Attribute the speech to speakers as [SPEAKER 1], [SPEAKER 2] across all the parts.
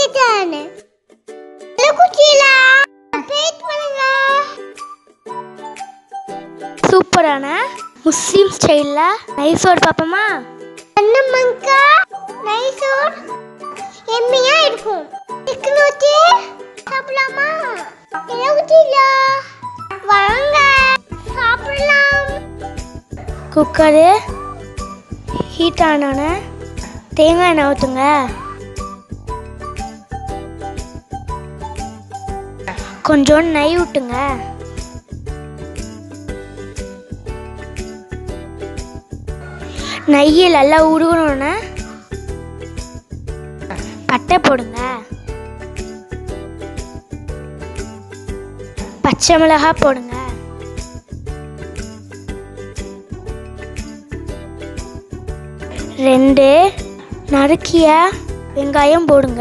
[SPEAKER 1] கேட்டானே குச்சிலா bad பண்ணுங்க
[SPEAKER 2] சூப்பரான முஸ்லீம் ஸ்டைலில் நைஸோடு பார்ப்போமா
[SPEAKER 1] அண்ணம்மங்கா நைஸோர் எம்மியா இருக்கும் சிக்கன் ஊற்றி சாப்பிடலாமா என்ன ஊற்றிலா வாங்க சாப்பிடலாம்
[SPEAKER 2] குக்கரு ஹீட் ஆனோடனே தேங்காய் எண்ணெய் ஊற்றுங்க கொஞ்சோண்டு நெய் விட்டுங்க நெய்யை நல்லா உருகணுன்னு பட்டை போடுங்க பச்சை மிளகாய் போடுங்க ரெண்டு நறுக்கிய வெங்காயம் போடுங்க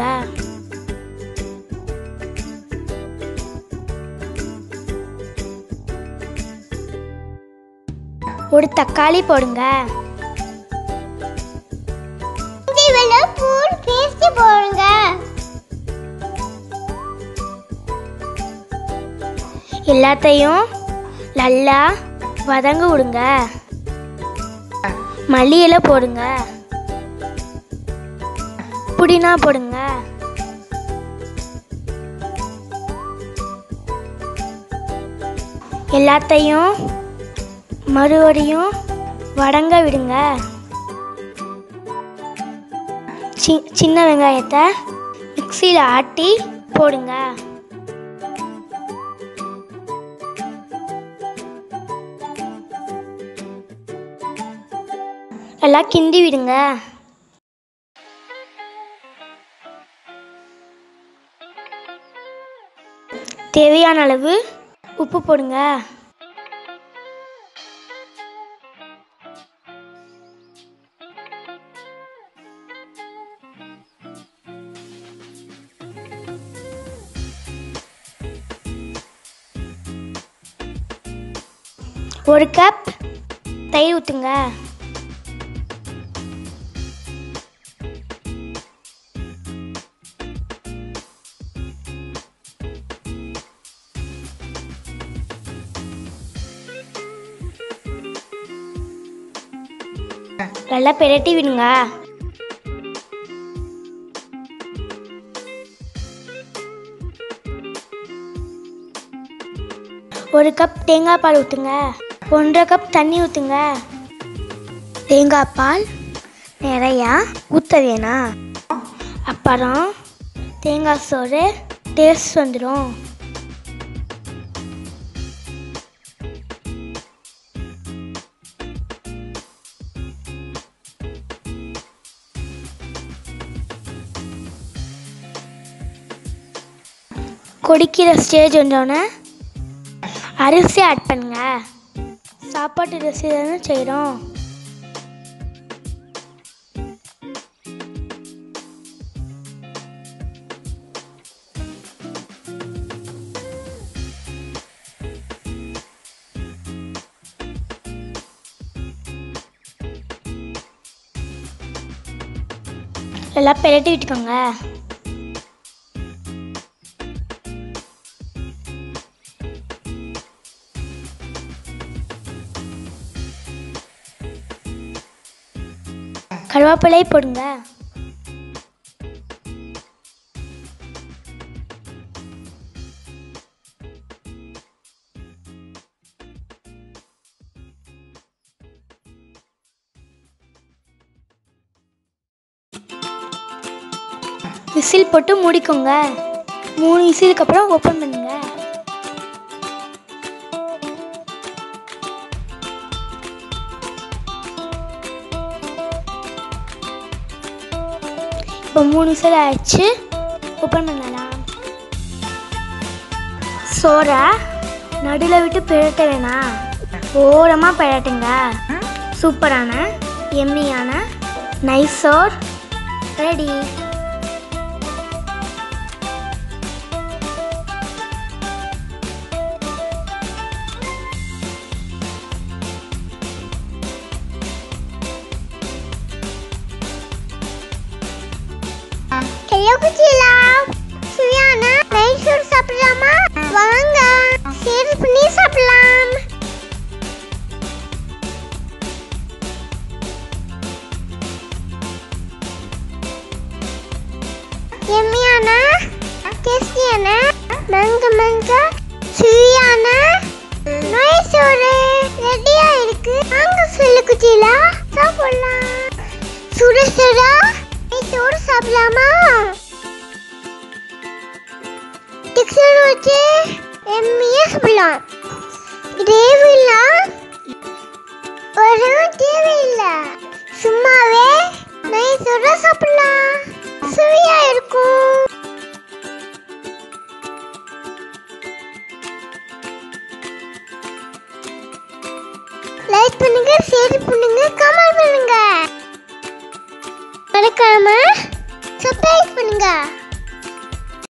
[SPEAKER 2] ஒரு தக்காளி போடுங்க
[SPEAKER 1] இஞ்சி வெள்ளம் பூண்டு பேஸ்ட் போடுங்க
[SPEAKER 2] எல்லாத்தையும் நல்லா வதங்க விடுங்க மல்லி இலை போடுங்க புதினா போடுங்க எல்லாத்தையும் மறுபடியும் வதங்க விடுங்க சி சின்ன வெங்காயத்தை மிக்சியில் ஆட்டி போடுங்க நல்லா கிண்டி விடுங்க தேவையான அளவு உப்பு போடுங்க ஒரு கப் தயிர் ஊற்றுங்க நல்லா பிரட்டி விடுங்க ஒரு கப் தேங்காய் பால் ஊற்றுங்க ஒன்றரை கப் தண்ணி ஊற்றுங்க தேங்காய் பால் நிறையா ஊற்ற வேணாம் அப்புறம் தேங்காய் சோறு டேஸ்ட் வந்துடும் கொதிக்கிற ஸ்டேஜ் வந்தோடனே அரிசி ஆட் பண்ணுங்க சாப்பாட்டு அரிசி தானே செய்கிறோம் எல்லாம் பிரட்டி விட்டுக்கோங்க கருவேப்பிலை போடுங்க விசில் போட்டு மூடிக்கோங்க மூணு விசிலுக்கு அப்புறம் ஓப்பன் பண்ணுங்க இப்போ மூணு விசில் ஆயிடுச்சு ஓப்பன் பண்ணலாம் சோறை நடுவில் விட்டு பிழட்ட வேணாம் ஓரமாக பிழட்டுங்க சூப்பரான எம்மியான நைஸ் சோர் ரெடி
[SPEAKER 1] Can ஹலோ குச்சிலா சுயானா மைசூர் சாப்பிடலாமா வாங்க ஷேர் பண்ணி சாப்பிடலாம் எம்மியானா டேஸ்டியானா மங்க மங்க சுயானா மைசூர் ரெடியா இருக்கு வாங்க சொல்லு குச்சிலா சாப்பிடலாம் சுட சுட மைசூர் சாப்பிடலாமா டிக்ஷன் வச்சு எம்மியா சாப்பிடலாம் கிரேவிலாம் ஒரு தேவையில்லை சும்மாவே மைசூர சாப்பிடலாம் சுவையா இருக்கும் லைக் பண்ணுங்க ஷேர் பண்ணுங்க கமெண்ட் பண்ணுங்க மறக்காம சப்ஸ்கிரைப் பண்ணுங்க